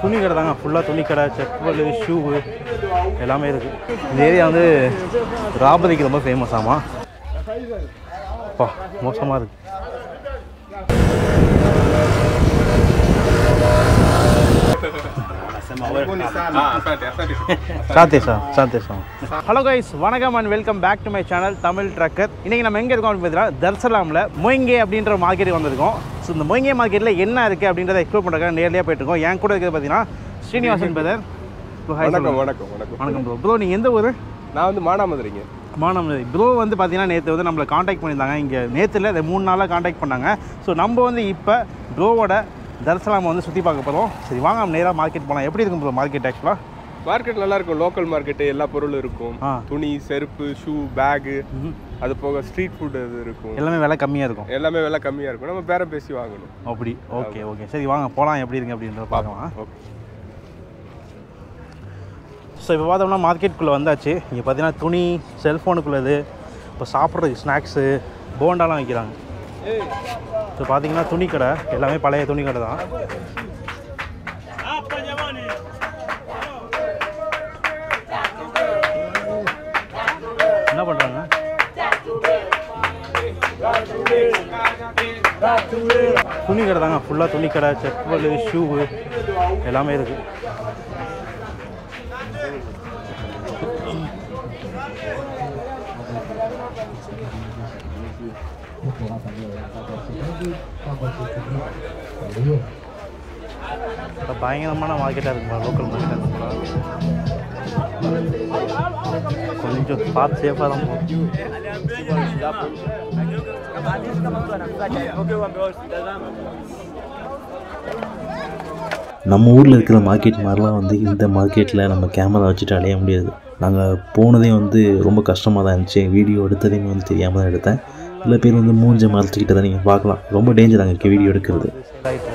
துணி கடை தாங்க ஃபுல்லாக துணி கடை செப்பல் ஷூவு எல்லாமே இருக்குது இந்த ஏரியா வந்து ராபரிக்கு ரொம்ப ஃபேமஸ் ஆமா அப்பா மோசமாக இருக்கு சாத்தே சார் சாத்தே சார் ஹலோ கைஸ் வணக்கம் and welcome back to my channel Tamil trekker இன்றைக்கி நம்ம எங்கே இருக்கோம் அப்படின்னு பார்த்தீங்கன்னா தர்சலாமில் மொய்ங்கே அப்படின்ற மார்க்கெட்டுக்கு வந்திருக்கோம் ஸோ இந்த மொய்ங்கே மார்க்கெட்டில் என்ன இருக்குது அப்படின்றத எக்ஸ்ப்ளோர் பண்ணுறதுக்காக நேர்லேயே போயிட்டு இருக்கோம் என் கூட இருக்கிறது பார்த்தீங்கன்னா ஸ்ரீனிவாசன் பிரதர் வணக்கம் வணக்கம் வணக்கம் வணக்கம் ப்ரோ ப்ரோ நீங்கள் எந்த ஊர் நான் வந்து மானாமதுரைங்க மானமதி ப்ரோ வந்து பார்த்தீங்கன்னா நேற்று வந்து நம்மளை காண்டாக்ட் பண்ணியிருந்தாங்க இங்கே நேற்றுல இந்த மூணு நாளாக காண்டாக்ட் பண்ணாங்க ஸோ நம்ம வந்து இப்போ ப்ரோவோட தர்சலாம் வந்து சுற்றி பார்க்க போகிறோம் சரி வாங்க நம்ம நேராக மார்க்கெட் போகலாம் எப்படி இருக்கும் ப்ரோ மார்க்கெட் ஆக்சுவலாக மார்க்கெட் நல்லா இருக்கும் லோக்கல் மார்க்கெட்டு எல்லா பொருளும் இருக்கும் ஆ. துணி செருப்பு ஷூ பேகு அது போக ஸ்ட்ரீட் ஃபுட் அது இருக்கும் எல்லாமே விலை கம்மியாக இருக்கும் எல்லாமே விலை கம்மியாக இருக்கும் நம்ம பேரம் பேசி வாங்கணும் அப்படி ஓகே ஓகே சரி வாங்க போகலாம் எப்படி இருக்கு அப்படின்றத பார்க்கலாம் ஓகே ஸோ இப்போ பார்த்தோம்னா மார்க்கெட்டுக்குள்ளே வந்தாச்சு இங்கே பார்த்தீங்கன்னா துணி செல்ஃபோனுக்குள்ளது இப்போ சாப்பிட்றதுக்கு ஸ்நாக்ஸு போண்டாலாம் வைக்கிறாங்க ஸோ பார்த்தீங்கன்னா துணி கடை எல்லாமே பழைய துணி கடை தான் என்ன பண்ணுறாங்க துணி கடை தாங்க ஃபுல்லாக துணி கடை செப்பல் ஷூவு எல்லாமே இருக்குது இப்போ பயங்கரமான மார்க்கெட்டாக இருக்குங்களா லோக்கல் மார்க்கெட்டாக இருக்குங்களா கொஞ்சம் பார்த்து சேஃபாக தான் போகும் நம்ம ஊரில் இருக்கிற மார்க்கெட் மாதிரிலாம் வந்து இந்த மார்க்கெட்டில் நம்ம கேமரா வச்சுட்டு அலைய முடியாது நாங்கள் போனதே வந்து ரொம்ப கஷ்டமாக தான் இருந்துச்சு வீடியோ எடுத்ததையுமே வந்து தெரியாமல் தான் எடுத்தேன் சில பேர் வந்து மூஞ்ச மறைச்சிக்கிட்டு தான் நீங்கள் பார்க்கலாம் ரொம்ப டேஞ்சர் அங்கே வீடியோ எடுக்கிறது ஆயிட்டு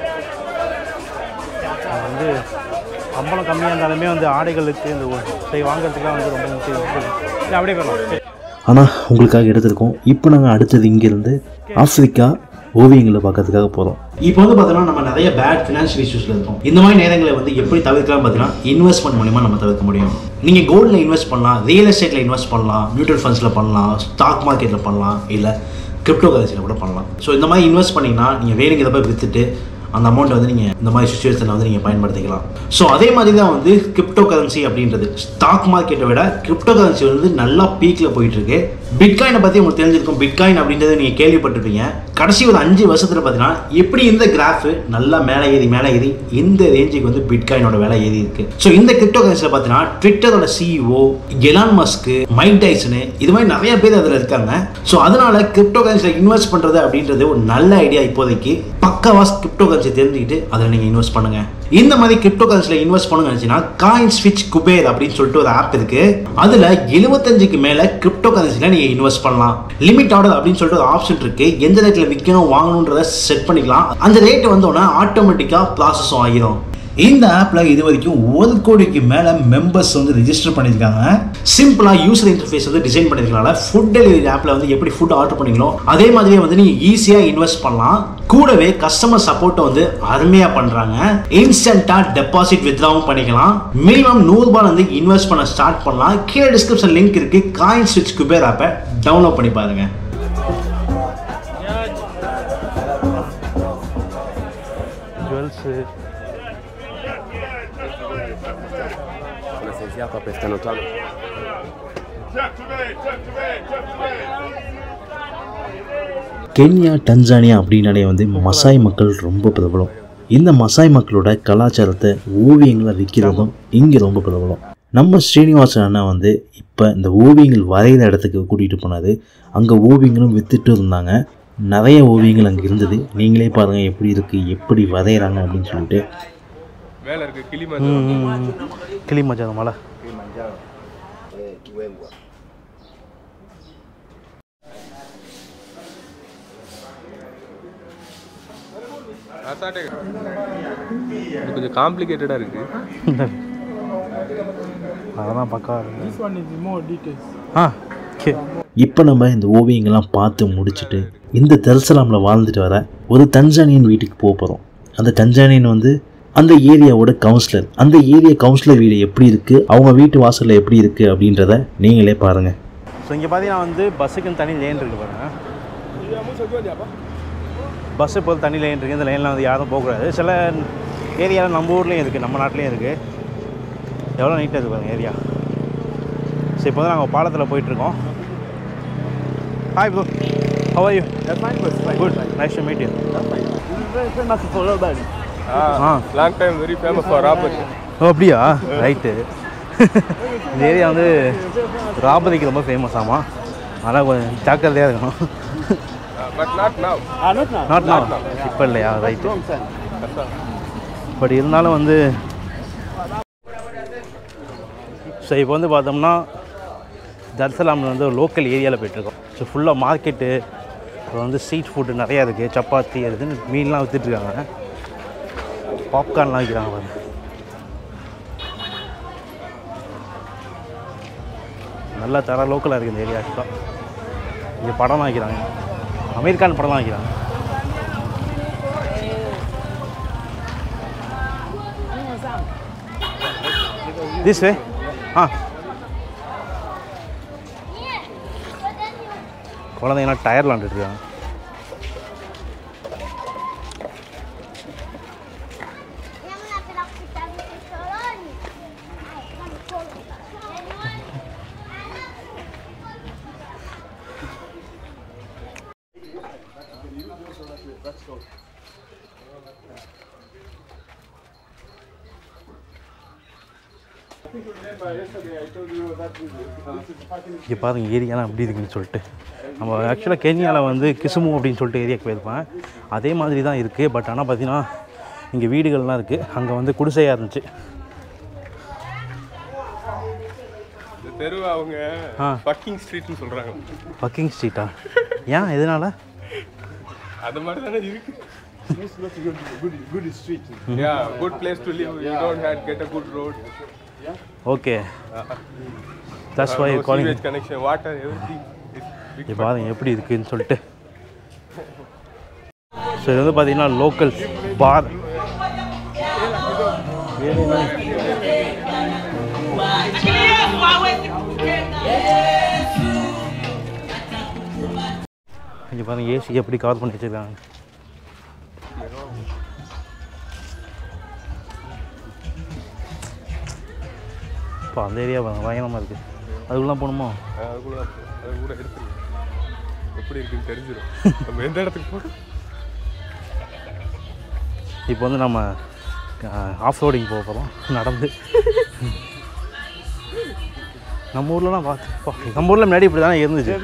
வந்து சம்பளம் கம்மியாக இருந்தாலுமே வந்து ஆடைகளுக்கு இந்த சரி வாங்குறதுக்குலாம் வந்து ரொம்ப முக்கியம் இல்லை அப்படியே போகலாம் சரி ஆனால் உங்களுக்காக எடுத்திருக்கோம் இப்போ நாங்கள் அடுத்தது இங்கேருந்து ஆப்பிரிக்கா ஓவியங்களை பார்க்கறதுக்காக போகிறோம் இப்போ வந்து பார்த்தோம்னா நம்ம நிறைய பேட் ஃபினான்ஷியல் இஷ்யூஸில் இருக்கோம் இந்த மாதிரி நேரங்களை வந்து எப்படி தவிர்க்கலாம் பார்த்தீங்கன்னா இன்வெஸ்ட்மெண்ட் மூலிமா நம்ம தவிர்க்க முடியும் நீங்கள் கோல்டில் இன்வெஸ்ட் பண்ணலாம் ரியல் எஸ்டேட்டில் இன்வெஸ்ட் பண்ணலாம் மியூச்சுவல் ஃபண்ட்ஸில் பண்ணலாம் ஸ்டாக் மார்க்கெட்டில் பண்ணலாம் இல்லை கிரிப்டோ கரன்சியில் கூட பண்ணலாம் ஸோ இந்த மாதிரி இன்வெஸ்ட் பண்ணிங்கன்னா நீங்கள் வேணுங்கிறத போய் விற்றுட்டு அந்த அமௌண்ட்டை வந்து நீங்கள் இந்த மாதிரி சுச்சுவேஷனில் வந்து நீங்கள் பயன்படுத்திக்கலாம் ஸோ அதே மாதிரி தான் வந்து கிரிப்டோ கரன்சி அப்படின்றது ஸ்டாக் மார்க்கெட்டை விட கிரிப்டோ கரன்சி வந்து நல்லா பீக்கில் போயிட்டு இருக்கு பிட்காயினை பற்றி உங்களுக்கு தெரிஞ்சிருக்கும் பிட்காயின் அப்படின்றத நீங்கள் கேள்விப்பட்டிருப்பீங்க கடைசி ஒரு அஞ்சு வருஷத்தில் பார்த்தீங்கன்னா எப்படி இந்த கிராஃப் நல்லா மேலே ஏறி மேலே ஏறி இந்த ரேஞ்சுக்கு வந்து பிட்காயினோட விலை ஏறி இருக்கு ஸோ இந்த கிரிப்டோ கரன்சியில் பார்த்தீங்கன்னா ட்விட்டரோட CEO Elon Musk Mike Tyson இது மாதிரி நிறைய பேர் அதில் இருக்காங்க ஸோ அதனால கிரிப்டோ கரன்சியில் இன்வெஸ்ட் பண்ணுறது அப்படின்றது ஒரு நல்ல ஐடியா இப்போதைக்கு பக்கவா கிரிப்டோ கரன்சி தெரிஞ்சுக்கிட்டு அதில் நீங்கள் இன்வெஸ்ட் பண்ணுங்க இந்த மாதிரி கிரிப்டோ கரன்சியில் இன்வெஸ்ட் பண்ணுங்க நினச்சின்னா காயின் ஸ்விட்ச் குபேர் அப்படின்னு சொல்லிட்டு ஒரு ஆப் இருக்கு அதில் எழுபத்தஞ்சுக்கு மேலே கிரிப்டோ கரன்சியில் நீங்கள் இன்வெஸ்ட் பண்ணலாம் லிமிட் ஆர்டர் அப்படின்னு சொல்லிட்டு ஒரு ஆப்ஷன் இருக்கு எந்த ரேட்டில் விற்கணும் வாங்கணுன்றத செட் பண்ணிக்கலாம் அந்த ரேட் வந்தோடனே ஆட்டோமேட்டிக்காக ப்ராசஸும் ஆகிரும் இந்த ஆப்பில் இது வரைக்கும் ஒரு கோடிக்கு மேலே மெம்பர்ஸ் வந்து ரிஜிஸ்டர் பண்ணியிருக்காங்க சிம்பிளாக யூசர் இன்டர்ஃபேஸ் வந்து டிசைன் பண்ணியிருக்கனால ஃபுட் டெலிவரி ஆப்பில் வந்து எப்படி ஃபுட் ஆர்டர் பண்ணீங்களோ அதே மாதிரியே வந்து நீங்கள் ஈஸியாக இன்வெஸ்ட் பண்ணலாம் கூடவே கஸ்டமர் சப்போர்ட்டை வந்து அருமையாக பண்ணுறாங்க இன்ஸ்டண்ட்டாக டெபாசிட் வித்ராவும் பண்ணிக்கலாம் மினிமம் நூறுரூபா வந்து இன்வெஸ்ட் பண்ண ஸ்டார்ட் பண்ணலாம் கீழே டிஸ்கிரிப்ஷன் லிங்க் இருக்கு காயின் ஸ்விட்ச் குபேர் ஆப்பை டவுன்லோட் பண்ணி பாருங்க ஜுவல்ஸு Licenziato a Pestano Tano. Kenya Tanzania அப்படின்னாலே வந்து மசாய் மக்கள் ரொம்ப பிரபலம் இந்த மசாய் மக்களோட கலாச்சாரத்தை ஓவியங்களை விற்கிறதும் இங்கே ரொம்ப பிரபலம் நம்ம ஸ்ரீனிவாசன் அண்ணா வந்து இப்போ இந்த ஓவியங்கள் வரைகிற இடத்துக்கு கூட்டிகிட்டு போனார் அங்கே ஓவியங்களும் விற்றுட்டு இருந்தாங்க நிறைய ஓவியங்கள் அங்கே இருந்தது நீங்களே பாருங்கள் எப்படி இருக்குது எப்படி வரைகிறாங்க அப்படின்னு சொல்லிட்டு மேலே இருக்கு கிளி மஞ்சள் கிளி மச்சான் மலை அசாட்டே இது கொஞ்சம் காம்ப்ளிகேட்டடாக இருக்கு அதெல்லாம் பக்கா இருக்கு ஆ ஓகே இப்போ நம்ம இந்த ஓவியங்கள்லாம் பார்த்து முடிச்சுட்டு இந்த தர்சலாமில் வாழ்ந்துட்டு வர ஒரு தன்சானியன் வீட்டுக்கு போக போகிறோம் அந்த தன்சானியன் வந்து அந்த ஏரியாவோட கவுன்சிலர் அந்த ஏரியா கவுன்சிலர் வீடு எப்படி இருக்கு அவங்க வீட்டு வாசல்ல எப்படி இருக்கு அப்படின்றத நீங்களே பாருங்க ஸோ இங்கே பார்த்தீங்கன்னா வந்து பஸ்ஸுக்குன்னு தனி லேன் இருக்குது பாருங்க பஸ்ஸு இப்போ தனி லேன் இருக்குது இந்த லைனில் வந்து யாரும் போகக்கூடாது சில ஏரியாவில் நம்ம ஊர்லேயும் இருக்குது நம்ம நாட்டிலையும் இருக்குது எவ்வளோ நீட்டாக இருக்குது பாருங்க ஏரியா ஸோ இப்போ வந்து நாங்கள் பாலத்தில் போயிட்டுருக்கோம் hi bro how are you good nice to meet you Ah, long time very famous for robbery. ஓ அப்படியா ரைட்டு இந்த ஏரியா வந்து ராபரிக்கு ரொம்ப ஃபேமஸ் ஆமாம் அதனால் கொஞ்சம் ஜாக்கிரதையாக இருக்கணும் Uh, but not now. Not not இப்போ இல்லையா ரைட்டு பட் இருந்தாலும் வந்து ஸோ இப்போ வந்து பார்த்தோம்னா தர்சலாமில் வந்து ஒரு லோக்கல் ஏரியாவில் போயிட்டுருக்கோம் ஸோ ஃபுல்லாக மார்க்கெட்டு அப்புறம் வந்து ஸ்ட்ரீட் ஃபுட்டு நிறையா இருக்குது சப்பாத்தி அதுன்னு மீன்லாம் விற்றுட்ருக்காங்க பாப்கார்ன்லாம் விற்கிறாங்க பாருங்க நல்லா தர லோக்கலாக இருக்குது இந்த ஏரியா ஆக்சுவலாக இங்கே படம்லாம் வைக்கிறாங்க அமெரிக்கான் படம்லாம் வைக்கிறாங்க திஸ் வே ஆ குழந்தைங்கலாம் டயர் விளாண்டுட்டு இருக்காங்க Andiamo a per affittare i soloni. Eh, non solo. இங்கே பாருங்க ஏரியாலாம் எப்படி இருக்குன்னு சொல்லிட்டு நம்ம ஆக்சுவலாக கென்யாவில் வந்து கிசுமு அப்படின்னு சொல்லிட்டு ஏரியாவுக்கு போயிருப்பேன் அதே மாதிரி தான் இருக்குது பட் ஆனால் பார்த்தீங்கன்னா இங்கே வீடுகள்லாம் இருக்குது அங்கே வந்து குடிசையாக இருந்துச்சு இந்த தெரு அவங்க ஆ. பக்கிங் ஸ்ட்ரீட்னு சொல்றாங்க பக்கிங் ஸ்ட்ரீட்டா ஏன் எதனால் அது மாதிரி தானே இருக்கு Yeah, good place to live. You don't have get a good road. Okay that's Uh, why no calling sewage connection, water, everything. is big இங்கே பாருங்க எப்படி இருக்குன்னு சொல்லிட்டு ஸோ இது வந்து பார்த்தீங்கன்னா லோக்கல் பார் இங்கே பாருங்க ஏசி எப்படி கவர் பண்ணி வச்சிருக்காங்க இப்போ அந்த ஏரியா பாருங்க பயங்கரமாக இருக்குது அதுக்குள்ளே போகணுமா அது கூட அது கூட எடுத்துருங்க எப்படி இருக்குன்னு தெரிஞ்சிடும் நம்ம எந்த இடத்துக்கு போகிறோம் இப்போ வந்து நம்ம ஆஃப் ரோடிங் போக போகிறோம் நடந்து நம்ம ஊர்லலாம் பார்த்து நம்ம ஊரில் முன்னாடி இப்படி தானே இருந்துச்சு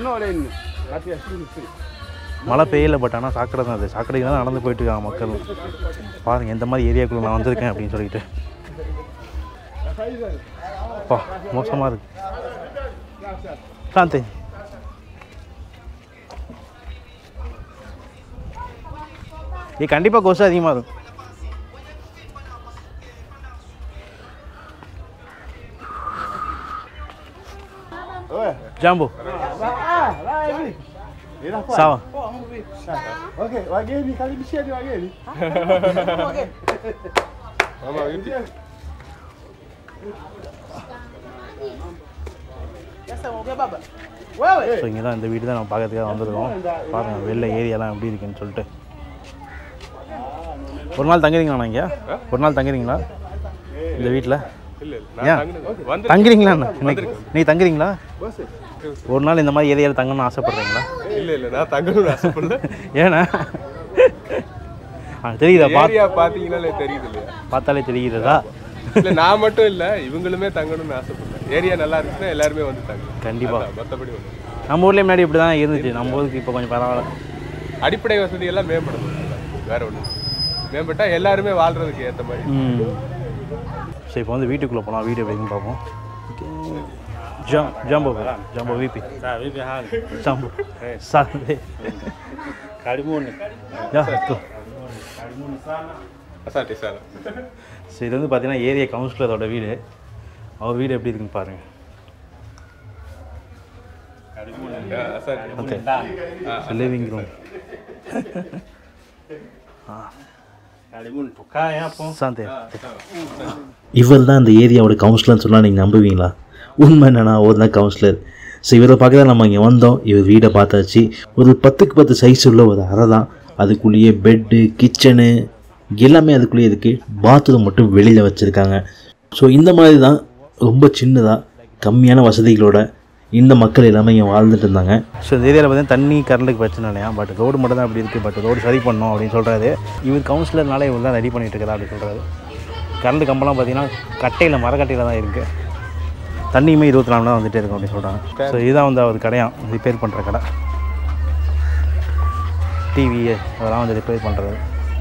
மழை பெய்யல பட் ஆனால் சாக்கடை தான் அது சாக்கடைக்கு தான் நடந்து போயிட்டு இருக்காங்க மக்கள் பாருங்க எந்த மாதிரி ஏரியாக்குள்ளே நான் வந்திருக்கேன் அப்படின்னு சொல்லிட்டு பா மோசமாக இருக்கு காந்தி ஏ கண்டிப்பாக கொசு அதிகமாக இருக்கும் Jambo. Sawa. ஆமா எப்படி ஸோ இங்கே தான் இந்த வீடு தான் நம்ம பார்க்கறதுக்காக வந்திருக்கோம் பாருங்கள் வெளில ஏரியாலாம் எப்படி இருக்குன்னு சொல்லிட்டு ஒரு நாள் தங்குறீங்களா இங்கே ஒரு நாள் தங்குறீங்களா இந்த வீட்டில் இல்ல இல்ல ஏன்? நான் தங்குனது வந்து தங்குறீங்களா இன்னைக்கு நீ தங்குறீங்களா ஒரு நாள் இந்த மாதிரி ஏரியாவில் தங்கணும்னு ஆசைப்பட்றீங்களா இல்ல இல்ல நான் தங்கணும்னு ஆசைப்படல ஏன்னா ஆ, தெரியுதா பா ஏரியா பாத்தீங்கன்னாலே தெரியுது இல்லையா பார்த்தாலே தெரியுதா இல்ல நான் மட்டும் இல்ல இவங்களுமே தங்கணும்னு ஆசைப்படல ஏரியா நல்லா இருக்குன்னா எல்லாருமே வந்து தங்க கண்டிப்பா. மற்றபடி ஒண்ணு நம்ம ஊர்லேயே முன்னாடி இப்படி தான் இருந்துச்சு நம்ம ஊருக்கு இப்போ கொஞ்சம் பரவாயில்ல அடிப்படை வசதி எல்லாம் மேம்படணும் வேற ஒண்ணு மேம்பட்டா எல்லாருமே வாழ்றதுக்கு ஏத்த மாதிரி ம் சரி இப்போ வந்து வீட்டுக்குள்ளே போகலாம் வீடு எப்படின்னு பார்ப்போம் ஜம் ஜம்போ ஜம்போ விபி ஜம்போ சாலே Karibuni. யா go. அசாட்டே சார் சரி இது வந்து பார்த்தீங்கன்னா ஏரியா கவுன்சிலரோட வீடு அவர் வீடு எப்படி இருக்குன்னு பாருங்கள் அசாட்டே okay living room Karibuni tukae hapo. Asante. இவர் தான் இந்த ஏரியாவோட கவுன்சிலர்னு சொன்னால் நீங்கள் நம்புவீங்களா உண்மை என்னன்னா ஒரு தான் கவுன்சிலர் ஸோ இவரை பார்க்க தான் நம்ம இங்கே வந்தோம் இவர் வீடை பார்த்தாச்சு ஒரு பத்துக்கு பத்து சைஸ் உள்ள ஒரு அறை தான் அதுக்குள்ளேயே பெட்டு கிச்சனு எல்லாமே அதுக்குள்ளேயே இருக்குது பாத்ரூம் மட்டும் வெளியில் வச்சுருக்காங்க ஸோ இந்த மாதிரி தான் ரொம்ப சின்னதாக கம்மியான வசதிகளோட இந்த மக்கள் எல்லாமே இங்கே வாழ்ந்துட்டு இருந்தாங்க ஸோ இந்த ஏரியாவில் பார்த்தீங்கன்னா தண்ணி கரண்ட்டுக்கு பிரச்சனை இல்லையா பட் ரோடு மட்டும் தான் அப்படி இருக்குது பட் ரோடு சரி பண்ணோம் அப்படின்னு சொல்கிறாரு இவர் கவுன்சிலர்னால இவர் தான் ரெடி பண்ணிட்டு இருக்கிறா அப்படின்னு சொல்கிறாரு கரண்ட் கம்பெல்லாம் பார்த்தீங்கன்னா கட்டையில் மரக்கட்டையில் தான் இருக்குது தண்ணியுமே இருபத்தி நாலு மணி நேரம் வந்துட்டே இருக்கும் அப்படின்னு சொல்கிறாங்க ஸோ இதுதான் வந்து அவர் கடையாம் ரிப்பேர் பண்ணுற கடை டிவி அதெல்லாம் வந்து ரிப்பேர் பண்ணுறது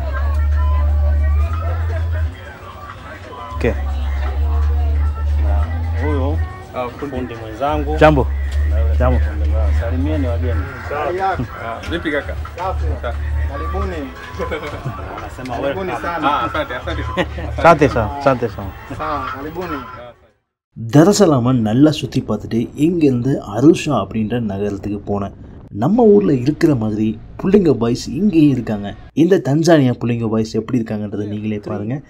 okay Huyo Ah, fundi. fundi mwenzangu. ஜாம்பு ஜாம்பு Salimieni wageni. Ah, vipi kaka? Sawa. Anasema welcome. Ah, asante, asante. சாத்தே சார் சாத்தே சார் தரசலாம நல்லா சுற்றி பார்த்துட்டு இங்கேருந்து அருஷா அப்படின்ற நகரத்துக்கு போனேன் நம்ம ஊரில் இருக்கிற மாதிரி புள்ளிங்க பாய்ஸ் இங்கேயும் இருக்காங்க இந்த தஞ்சானியா புள்ளிங்க பாய்ஸ் எப்படி இருக்காங்கன்றதை நீங்களே பாருங்கள்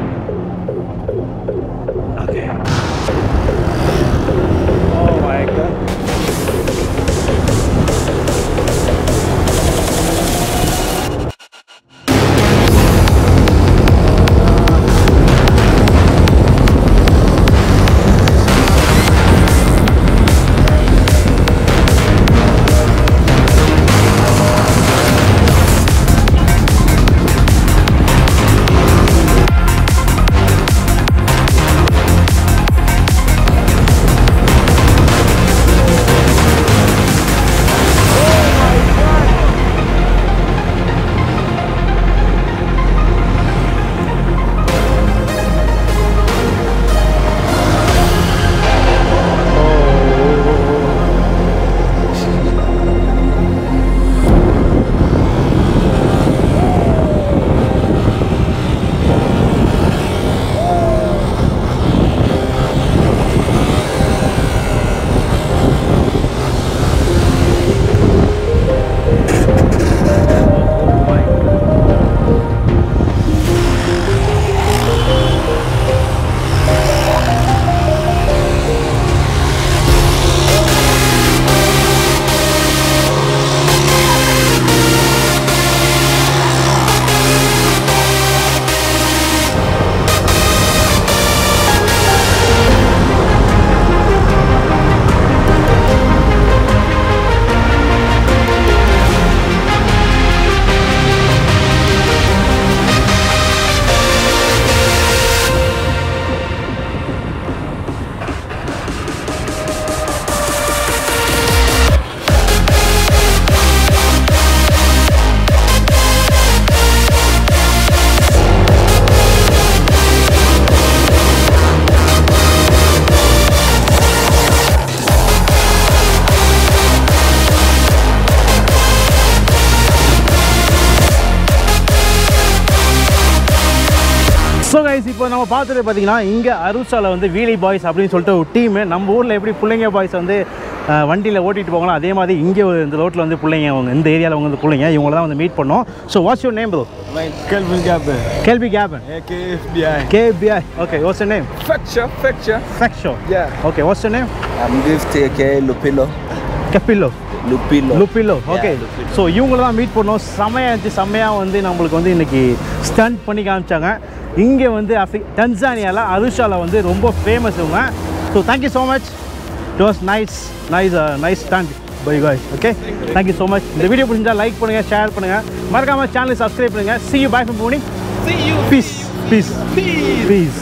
ஸோ கைஸ் இப்போ நம்ம பார்த்துட்டு பார்த்தீங்கன்னா இங்கே அருசால வந்து வீலி பாய்ஸ் அப்படின்னு சொல்லிட்டு ஒரு டீமு நம்ம ஊரில் எப்படி பிள்ளைங்க பாய்ஸ் வந்து வண்டியில் ஓட்டிட்டு போகலாம் அதே மாதிரி இங்கே ஒரு இந்த ரோட்டில் வந்து பிள்ளைங்க அவங்க இந்த ஏரியாவில் அவங்க வந்து பிள்ளைங்க இவங்கள தான் வந்து மீட் பண்ணோம் so what's your name bro Kelvin Gabin. Kelvin Gabin KFBI. KBI okay what's your name Fetcher, fetcher. ஃபேக்ஷோ Yeah. Okay what's your name I'm Gift aka Lupilo. கெப்பில்லோ Lupilo. லுப்பிலோ ஓகே ஸோ இவங்கள தான் meet பண்ணோம் செம்மையாக இருந்துச்சு செம்மையாக வந்து நம்மளுக்கு வந்து இன்னைக்கு ஸ்டண்ட் பண்ணி காமிச்சாங்க இங்கே வந்து அஃப்ரி டன்சானியாவில் அருஷாவில் வந்து ரொம்ப ஃபேமஸ் இவங்க so thank you so much it was nice nice nice stunt bye guy okay thank you so much இந்த வீடியோ பிடிச்சா லைக் பண்ணுங்கள் ஷேர் பண்ணுங்கள் மறக்காமல் சேனலை சப்ஸ்கிரைப் பண்ணுங்கள் see you bye from morning peace peace peace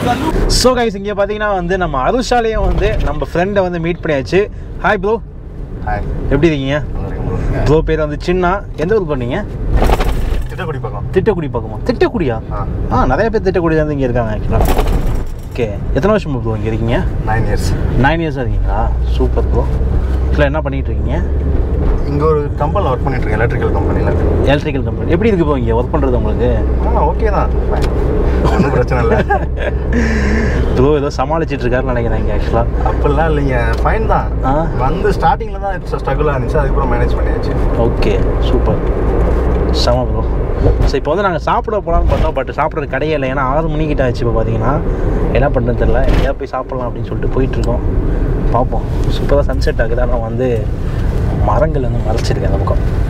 so guys இங்கே பார்த்தீங்கன்னா வந்து நம்ம அருஷாலையும் வந்து நம்ம ஃப்ரெண்டை வந்து மீட் பண்ணியாச்சு ஹாய் ப்ரோ ஹாய் எப்படி இருக்கீங்க ப்ரோ பேர் வந்து சின்னா எந்த ஊர் பண்ணீங்க திட்டக்குடி பக்கம் திட்டக்குடி பக்கமா திட்டக்குடியா ஆ. ஆ நிறைய பேர் திட்டக்குடி தான் இங்கே இருக்காங்க ஆக்சுவலாக ஓகே எத்தனை வருஷம் ப்ரோ இங்கே இருக்கீங்க நைன் இயர்ஸ் நைன் இயர்ஸாக இருக்கீங்களா சூப்பர் ப்ரோ இல்லை என்ன பண்ணிட்டு இருக்கீங்க இங்கே ஒரு கம்பெனியில் ஒர்க் பண்ணிட்டு இருக்கேன் எலக்ட்ரிக்கல் கம்பெனியில் எலக்ட்ரிக்கல் கம்பெனி எப்படி இருக்கு ப்ரோ இங்கே ஒர்க் பண்ணுறது உங்களுக்கு ஆ ஓகே தான் ஒன்றும் பிரச்சனை இல்லை ப்ரோ ஏதோ சமாளிச்சிட்டு இருக்காருன்னு நினைக்கிறேன் இங்கே ஆக்சுவலாக அப்படிலாம் இல்லைங்க ஃபைன் தான் ஆ. வந்து ஸ்டார்டிங்கில் தான் ஸ்ட்ரகிளாக இருந்துச்சு அதுக்கப்புறம் மேனேஜ் பண்ணியாச்சு ஓகே சூப்பர் செம ப்ரோ ஸோ இப்போ வந்து நாங்கள் சாப்பிட போகலான்னு பார்த்தோம் பட் சாப்பிட்றது கடையே இல்லை ஏன்னா ஆறு மணிக்கிட்ட ஆச்சு இப்போ பார்த்தீங்கன்னா என்ன பண்ணுறது தெரில எங்கேயா போய் சாப்பிட்லாம் அப்படின்னு சொல்லிட்டு போயிட்டுருக்கோம் பார்ப்போம் சூப்பராக சன்செட் ஆகுது ஆனால் வந்து மரங்கள் வந்து மறைச்சிருக்கு அந்த பக்கம்